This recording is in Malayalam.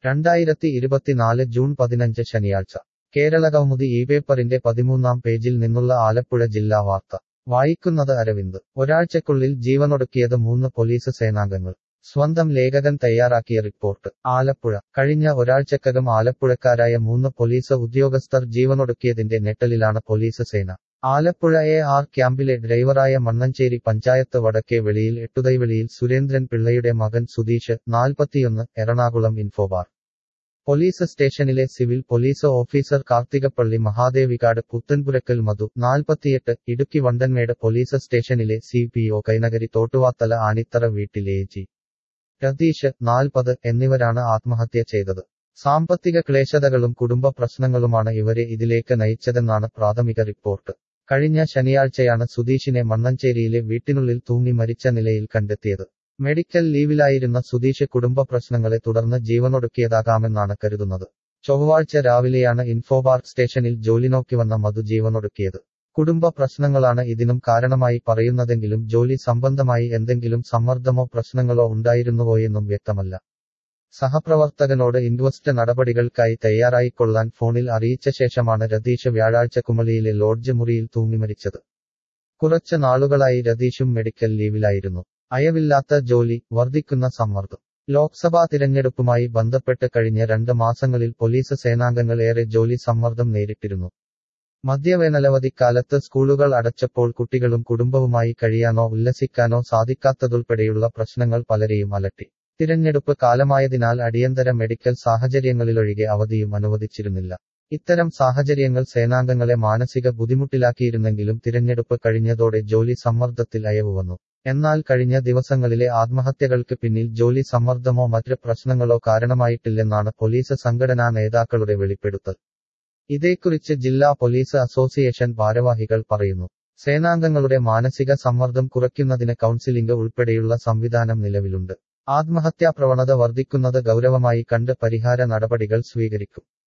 രണ്ടായിരത്തി ഇരുപത്തിനാല് ജൂൺ പതിനഞ്ച് ശനിയാഴ്ച കേരളകൗമുദി ഈ പേപ്പറിന്റെ പതിമൂന്നാം പേജിൽ നിന്നുള്ള ആലപ്പുഴ ജില്ലാ വാർത്ത വായിക്കുന്നത് അരവിന്ദ് ഒരാഴ്ചക്കുള്ളിൽ ജീവനൊടുക്കിയത് മൂന്ന് പോലീസ് സേനാംഗങ്ങൾ സ്വന്തം ലേഖകൻ തയ്യാറാക്കിയ റിപ്പോർട്ട് ആലപ്പുഴ കഴിഞ്ഞ ഒരാഴ്ചക്കകം ആലപ്പുഴക്കാരായ മൂന്ന് പോലീസ് ഉദ്യോഗസ്ഥർ ജീവനൊടുക്കിയതിന്റെ ഞെട്ടലിലാണ് പോലീസ് സേന ആലപ്പുഴ എ ആർ ക്യാമ്പിലെ ഡ്രൈവറായ മണ്ണഞ്ചേരി പഞ്ചായത്ത് വടക്കേ വെളിയിൽ എട്ടുതൈവെളിയിൽ സുരേന്ദ്രൻ പിള്ളയുടെ മകൻ സുധീഷ് നാൽപ്പത്തിയൊന്ന് എറണാകുളം ഇൻഫോബാർ പോലീസ് സ്റ്റേഷനിലെ civil police officer Karthikappally Mahadevikad Puthenpurakkal Madhu നാൽപ്പത്തിയെട്ട് ഇടുക്കി വണ്ടൻമേട് പോലീസ് സ്റ്റേഷനിലെ C P O Kainakari Thottuvathala Anithara വീട്ടിലെ ജി രതീഷ് നാൽപ്പത് എന്നിവരാണ് ആത്മഹത്യ ചെയ്തത് സാമ്പത്തിക ക്ലേശതകളും കുടുംബ പ്രശ്നങ്ങളുമാണ് ഇവരെ ഇതിലേക്ക് നയിച്ചതെന്നാണ് പ്രാഥമിക റിപ്പോർട്ട് കഴിഞ്ഞ ശനിയാഴ്ചയാണ് സുധീഷിനെ മണ്ണഞ്ചേരിയിലെ വീട്ടിനുള്ളിൽ തൂങ്ങി മരിച്ച നിലയിൽ കണ്ടെത്തിയത് മെഡിക്കൽ ലീവിലായിരുന്ന സുധീഷ് കുടുംബ പ്രശ്നങ്ങളെ തുടർന്ന് ജീവനൊടുക്കിയതാകാമെന്നാണ് കരുതുന്നത് ചൊവ്വാഴ്ച രാവിലെയാണ് ഇൻഫോപാർക്ക് സ്റ്റേഷനിൽ ജോലി നോക്കി വന്ന മധു ജീവനൊടുക്കിയത് കുടുംബ പ്രശ്നങ്ങളാണ് ഇതിനും കാരണമായി പറയുന്നതെങ്കിലും ജോലി സംബന്ധമായി എന്തെങ്കിലും സമ്മർദ്ദമോ പ്രശ്നങ്ങളോ ഉണ്ടായിരുന്നുവോയെന്നും വ്യക്തമല്ല സഹപ്രവർത്തകനോട് ഇൻവെസ്റ്റ് നടപടികൾക്കായി തയ്യാറായിക്കൊള്ളാൻ ഫോണിൽ അറിയിച്ച ശേഷമാണ് രതീഷ് വ്യാഴാഴ്ച കുമളിയിലെ ലോഡ്ജ് മുറിയിൽ തൂങ്ങി മരിച്ചത് കുറച്ച് നാളുകളായി രതീഷും മെഡിക്കൽ ലീവിലായിരുന്നു അയവില്ലാത്ത ജോലി വർദ്ധിക്കുന്ന സമ്മർദ്ദം ലോക്സഭാ തിരഞ്ഞെടുപ്പുമായി ബന്ധപ്പെട്ട് കഴിഞ്ഞ രണ്ട് മാസങ്ങളിൽ പോലീസ് സേനാംഗങ്ങൾ ഏറെ ജോലി സമ്മർദ്ദം നേരിട്ടിരുന്നു മദ്യവേനലവധിക്കാലത്ത് സ്കൂളുകൾ അടച്ചപ്പോൾ കുട്ടികളും കുടുംബവുമായി കഴിയാനോ ഉല്ലസിക്കാനോ സാധിക്കാത്തതുൾപ്പെടെയുള്ള പ്രശ്നങ്ങൾ പലരെയും അലട്ടി തിരഞ്ഞെടുപ്പ് കാലമായതിനാൽ അടിയന്തര മെഡിക്കൽ സാഹചര്യങ്ങളിലൊഴികെ അവധിയും അനുവദിച്ചിരുന്നില്ല ഇത്തരം സാഹചര്യങ്ങൾ സേനാംഗങ്ങളെ മാനസിക ബുദ്ധിമുട്ടിലാക്കിയിരുന്നെങ്കിലും തിരഞ്ഞെടുപ്പ് കഴിഞ്ഞതോടെ ജോലി സമ്മർദ്ദത്തിൽ അയവ് വന്നു എന്നാൽ കഴിഞ്ഞ ദിവസങ്ങളിലെ ആത്മഹത്യകൾക്ക് പിന്നിൽ ജോലി സമ്മർദ്ദമോ മറ്റ് പ്രശ്നങ്ങളോ കാരണമായിട്ടില്ലെന്നാണ് പോലീസ് സംഘടനാ നേതാക്കളുടെ വെളിപ്പെടുത്തൽ ഇതേക്കുറിച്ച് ജില്ലാ പോലീസ് അസോസിയേഷൻ ഭാരവാഹികൾ പറയുന്നു സേനാംഗങ്ങളുടെ മാനസിക സമ്മർദ്ദം കുറയ്ക്കുന്നതിന് കൗൺസിലിംഗ് ഉൾപ്പെടെയുള്ള സംവിധാനം നിലവിലുണ്ട് ആത്മഹത്യാ പ്രവണത വർദ്ധിക്കുന്നത് ഗൗരവമായി കണ്ട് പരിഹാര നടപടികൾ സ്വീകരിക്കും